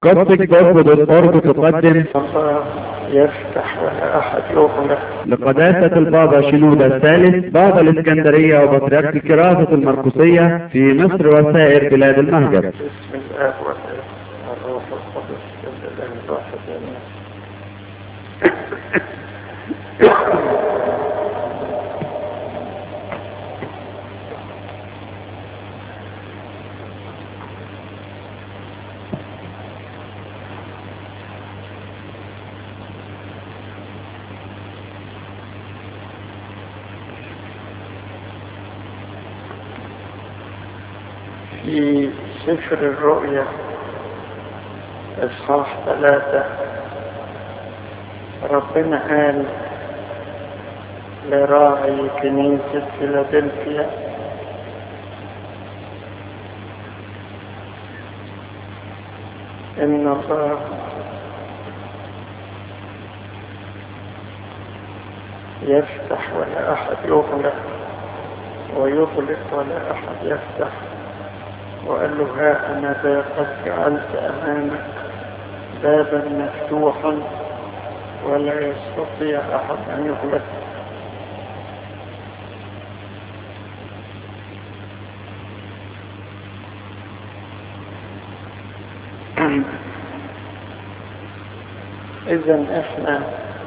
قصدك برضه بالقرب تقدم الله يفتح ولا أحد يغلق لقداسة البابا شنودة الثالث بابا الإسكندرية وبطريرك الكراسة المرقسية في مصر وسائر بلاد المهجر بسم الله والابن والروح القدس الإله الواحد آمين في سفر الرؤيا إصحاح ثلاثة ربنا قال لراعي كنيسة فيلادلفيا إن الله يفتح ولا أحد يغلق ويغلق ولا أحد يفتح وقال له ها أنا ذا قد جعلت أمامك بابا مفتوحا ولا يستطيع أحد أن يغلق إذا إحنا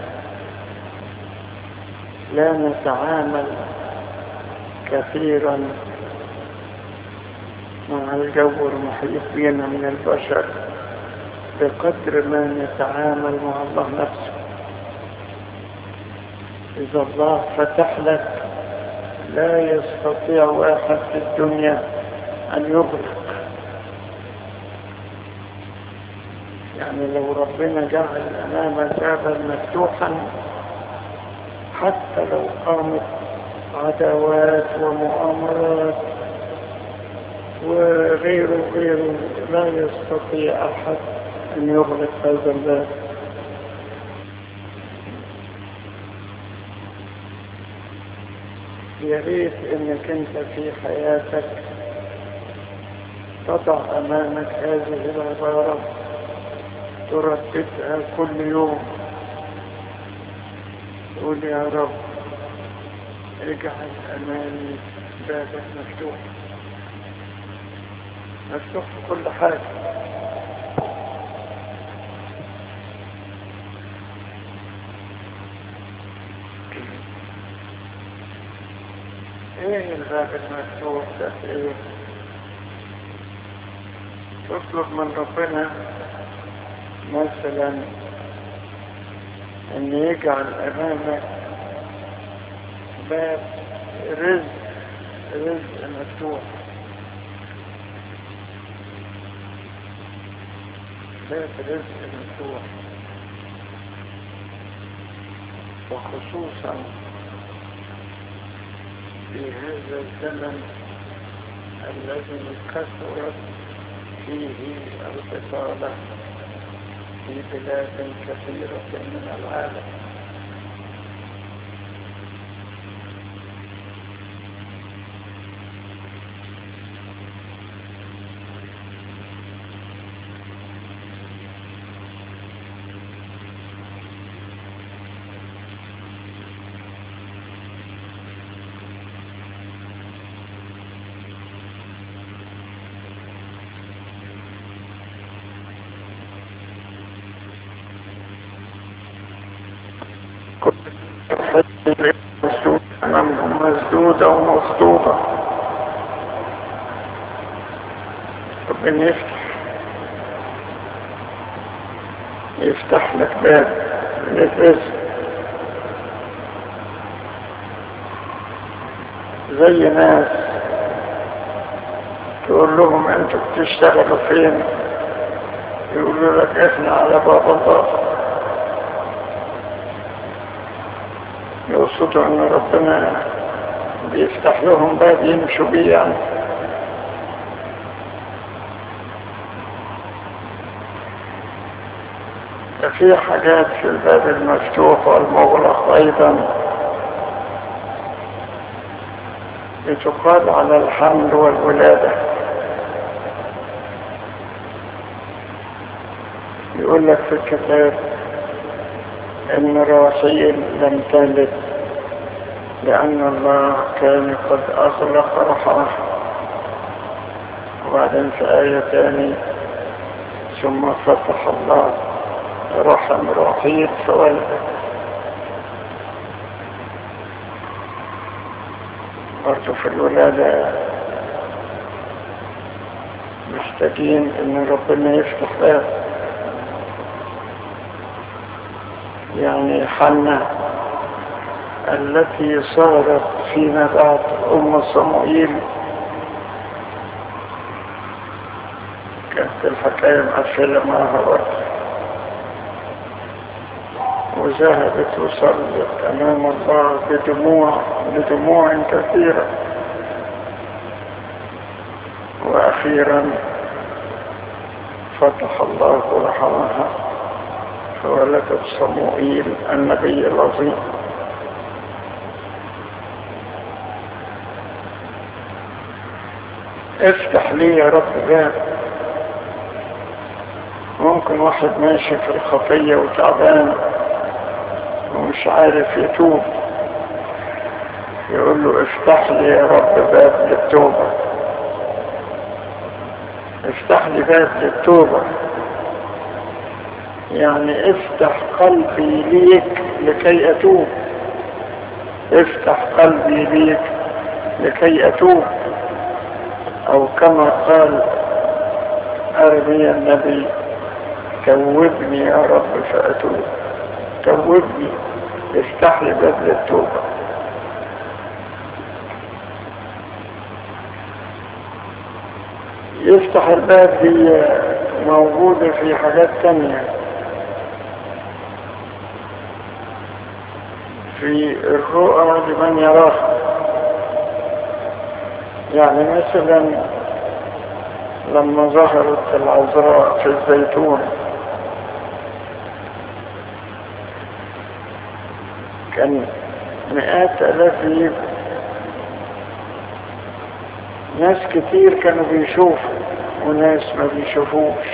لا نتعامل كثيرا مع الجو المحيط بنا من البشر بقدر ما نتعامل مع الله نفسه إذا الله فتح لك لا يستطيع واحد في الدنيا أن يغلق يعني لو ربنا جعل أمامك بابا مفتوحا حتى لو قامت عداوات ومؤامرات وغيره غيره لا يستطيع أحد أن يغلق هذا الباب يا ريت انك انت في حياتك تضع امامك هذه العبارة ترددها كل يوم تقول يا رب اجعل امامي بابك مفتوح مفتوح في كل حاجة ايه الباب المفتوح ده ايه تطلب من ربنا مثلا ان يجعل امامك باب رزق رزق مفتوح باب رزق مفتوح وخصوصا في هذا الزمن الذي كثرت فيه البطالة في بلاد كثيرة من العالم مسدودة ومخطوطة ربنا يفتح يفتح لك باب للرزق زي ناس تقول لهم انتوا بتشتغلوا فين يقولوا لك احنا على باب الله يقصدوا ان ربنا بيفتح لهم باب يمشوا بيه يعني في حاجات في الباب المفتوح والمغلق ايضا بتقال على الحمل والولادة يقول لك في الكتاب ان راحيل لم تلد لان الله كان قد اغلق رحمه وبعدين في آية تاني ثم فتح الله رحم رحيل فولدت برضه في الولادة محتاجين ان ربنا يفتح باب يعني حنا التي صارت فيما بعد ام صموئيل كانت الحكاية مقفلة معها برضه وذهبت وصلت أمام الله بدموع بدموع كثيرة وأخيرا فتح الله رحمها فولدت صموئيل النبي العظيم افتح لي يا رب باب ممكن واحد ماشي في الخطية وتعبان ومش عارف يتوب يقول له افتح لي يا رب باب للتوبة افتح لي باب للتوبة يعني افتح قلبي ليك لكي اتوب افتح قلبي ليك لكي اتوب او كما قال ارمي النبي توبني يا رب فاتوب توبني افتح لي باب للتوبة يفتح الباب دي موجودة في حاجات تانية في الرؤى لمن يراها يعني مثلا لما ظهرت العذراء في الزيتون كان مئات الاف يجوا ناس كتير كانوا بيشوفوا وناس ما بيشوفوش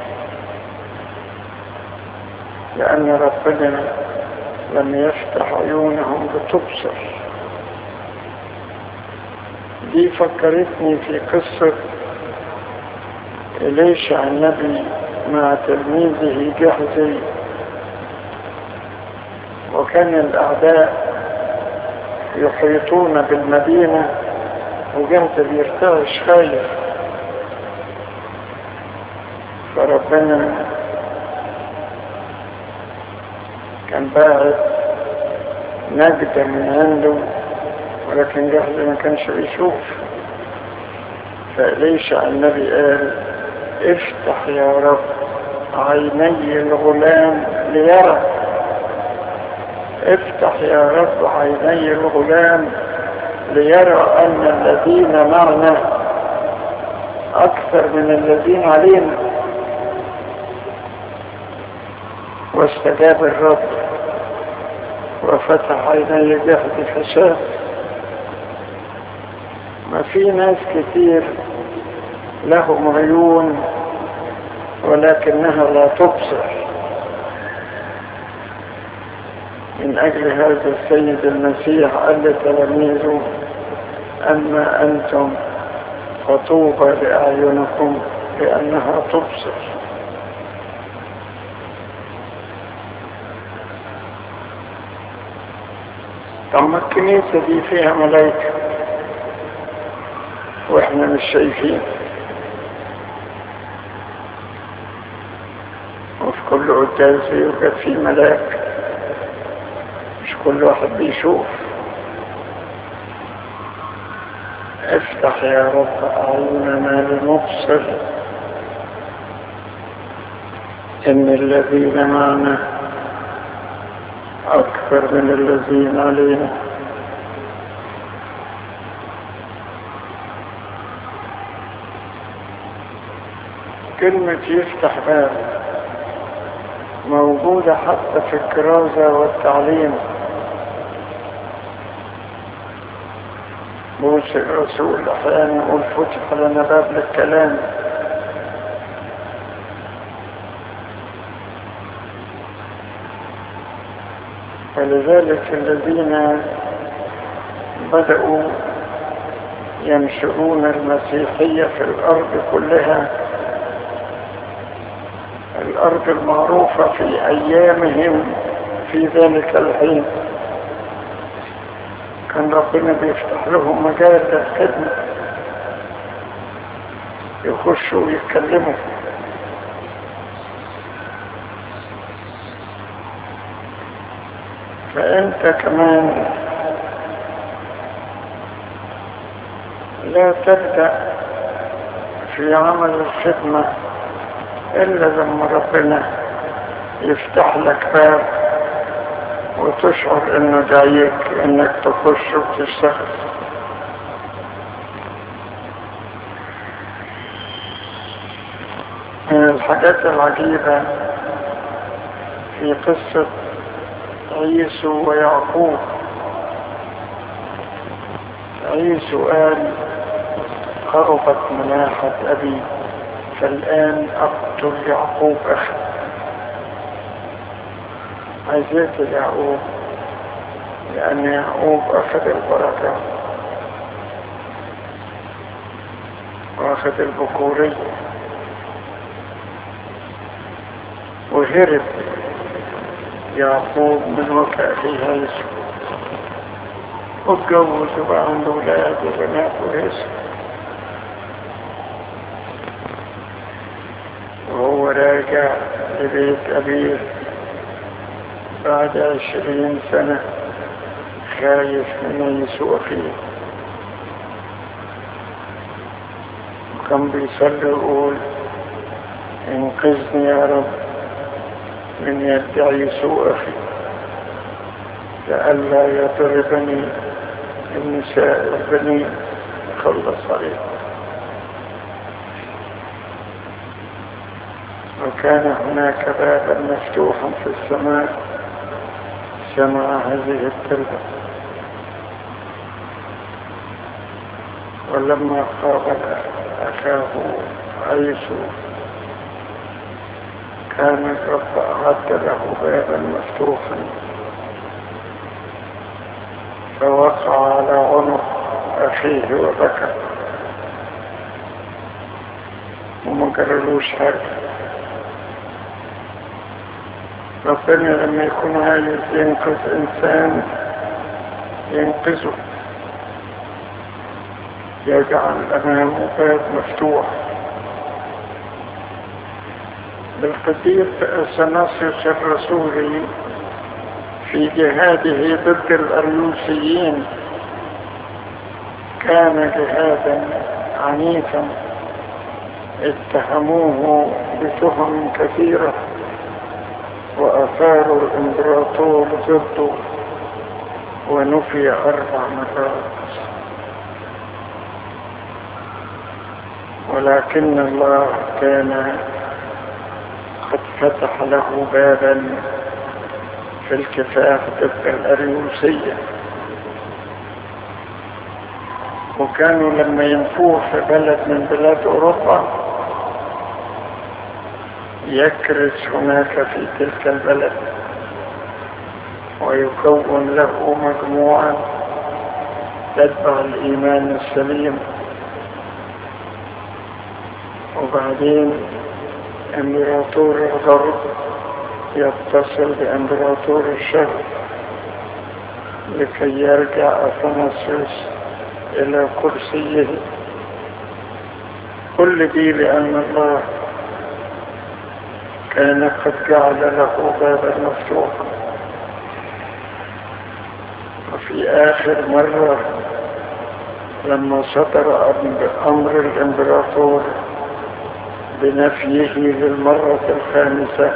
لأن ربنا لم يفتح عيونهم لتبصر دي فكرتني في قصة إليشع النبي مع تلميذه جهزي وكان الأعداء يحيطون بالمدينة وجهز بيرتعش خايف فربنا كان باعت نجدة من عنده ولكن جهز ما كانش بيشوف فإليشع النبي قال افتح يا رب عيني الغلام ليرى افتح يا رب عيني الغلام ليرى أن الذين معنا أكثر من الذين علينا واستجاب الرب وفتح عيني جهد فشاف ما في ناس كتير لهم عيون ولكنها لا تبصر من أجل هذا السيد المسيح قال لتلاميذه أما أنتم فطوبى لأعينكم لأنها تبصر طب ما الكنيسة دي فيها ملائكة واحنا مش شايفين وفي كل قداس يوجد فيه ملاك مش كل واحد بيشوف افتح يا رب أعيننا لنبصر إن الذين معنا أكثر من الذين علينا كلمة يفتح باب موجودة حتى في الكرازة والتعليم موسى الرسول أحيانا يقول فتح لنا باب للكلام ولذلك الذين بدأوا ينشرون المسيحية في الأرض كلها الأرض المعروفة في أيامهم في ذلك الحين كان ربنا بيفتح لهم مجال للخدمة يخشوا ويتكلموا فأنت كمان لا تبدأ في عمل الخدمة إلا لما ربنا يفتح لك باب وتشعر انه دايك انك تخش وتشتغل من الحاجات العجيبة في قصة عيسو ويعقوب عيسو قال قربت مناحة أبي فالآن أقتل يعقوب أخي عايز يقتل يعقوب لأن يعقوب أخذ البركة وأخذ البكورية وهرب يعقوب من وكأ في هيسو واتجوز وبقى عنده ولاد وبنات وهيسو وهو راجع لبيت أبيه بعد عشرين سنة خايف من يسوع فيه وكان بيصلي ويقول انقذني يا رب من يد يسوع أخي لئلا يضربني النساء البنين خلص عليه وكان هناك بابا مفتوحا في السماء سمع هذه التربة ولما قابل أخاه عيسو كان الرب أعد له بابا مفتوحا فوقع على عنق أخيه وبكى وما قالولوش حاجة ربنا لما يكون عايز ينقذ إنسان ينقذه يجعل أمامه باب مفتوح بالقدير سنصف الرسول في جهاده ضد الأريوسيين كان جهادا عنيفا اتهموه بتهم كثيرة وأثاروا الإمبراطور ضده ونفي أربع مرات ولكن الله كان قد فتح له بابا في الكفاح ضد الأريوسية وكانوا لما ينفوه في بلد من بلاد أوروبا يكرس هناك في تلك البلد ويكون له مجموعة تتبع الإيمان السليم وبعدين امبراطور الغرب يتصل بامبراطور الشرق لكي يرجع اثناسيوس الى كرسيه كل دي لان الله كان قد جعل له بابا مفتوحا وفي اخر مرة لما صدر امر الامبراطور بنفيه للمرة الخامسة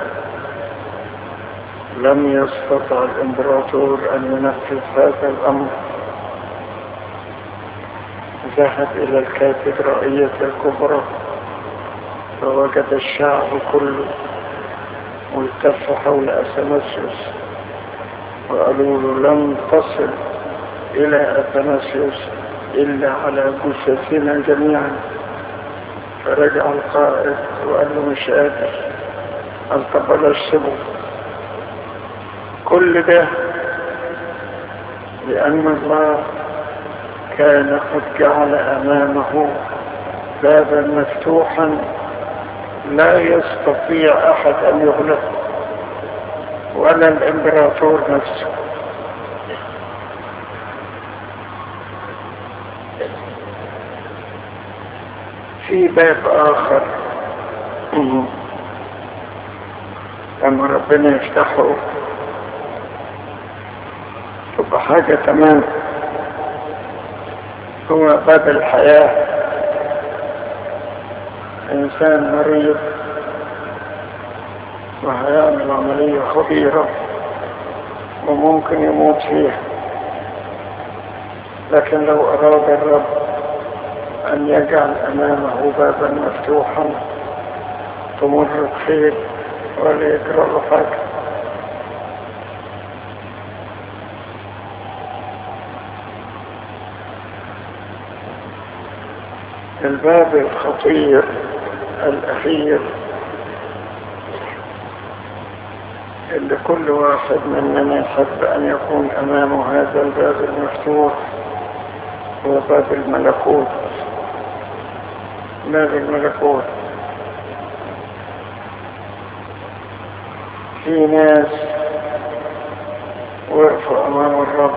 لم يستطع الامبراطور ان ينفذ هذا الامر ذهب الى الكاتدرائية الكبرى فوجد الشعب كله والتف حول اثناسيوس وقالوا له لن تصل الى اثناسيوس الا على جثثنا جميعا فرجع القائد وقال له مش قادر قال طب بلاش سيبه كل ده لأن الله كان قد جعل أمامه بابا مفتوحا لا يستطيع أحد أن يغلقه ولا الإمبراطور نفسه في باب آخر لما ربنا يفتحه تبقى حاجة تمام هو باب الحياة إنسان مريض وهيعمل عملية خطيرة وممكن يموت فيها لكن لو أراد الرب أن يجعل أمامه بابا مفتوحا تمر بخير ولا يجرى له حاجة الباب الخطير الأخير اللي كل واحد مننا يحب أن يكون أمامه هذا الباب المفتوح هو باب الملكوت باب الملكوت في ناس وقفوا أمام الرب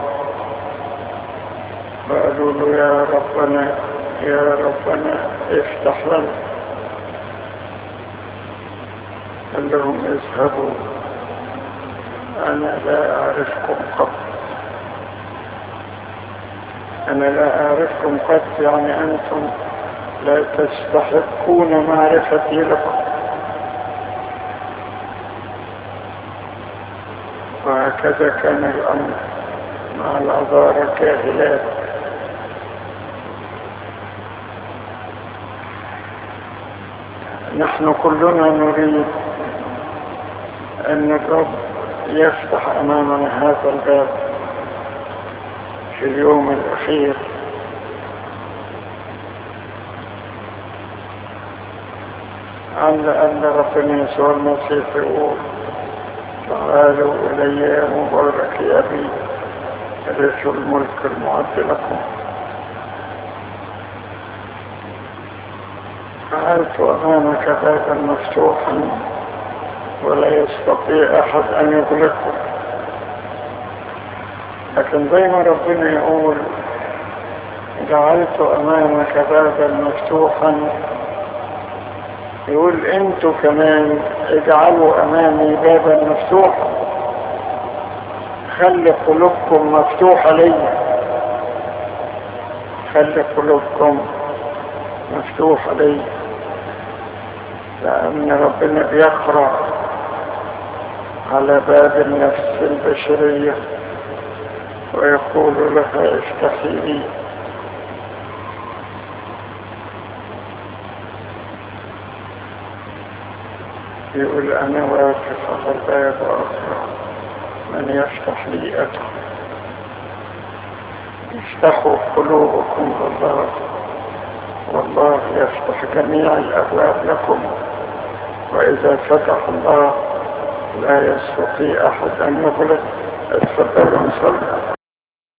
وقالوا له يا ربنا يا ربنا افتح لنا قال لهم اذهبوا أنا لا أعرفكم قط أنا لا أعرفكم قط يعني أنتم لا تستحقون معرفتي لكم وهكذا كان الأمر مع العذارى الكاهلات نحن كلنا نريد أن الرب يفتح أمامنا هذا الباب في اليوم الأخير على أن ربنا يسوع المسيح يقول تعالوا إلي يا مبارك يا أبي رثوا الملك المعد لكم فعلت أمامك بابا مفتوحا ولا يستطيع أحد أن يغلقه لكن زي ما ربنا يقول جعلت أمامك بابا مفتوحا يقول انتوا كمان اجعلوا أمامي بابا مفتوحا خلي قلوبكم مفتوحة ليا خلي قلوبكم مفتوحة ليا لأن ربنا بيقرأ على باب النفس البشرية ويقول لها افتحي لي يقول أنا واقف على الباب وأقرأ من يفتح لي أدخل افتحوا قلوبكم لله والله يفتح جميع الأبواب لكم وإذا فتح الله لا يستطيع أحد أن يغلق اتفضلوا نصلي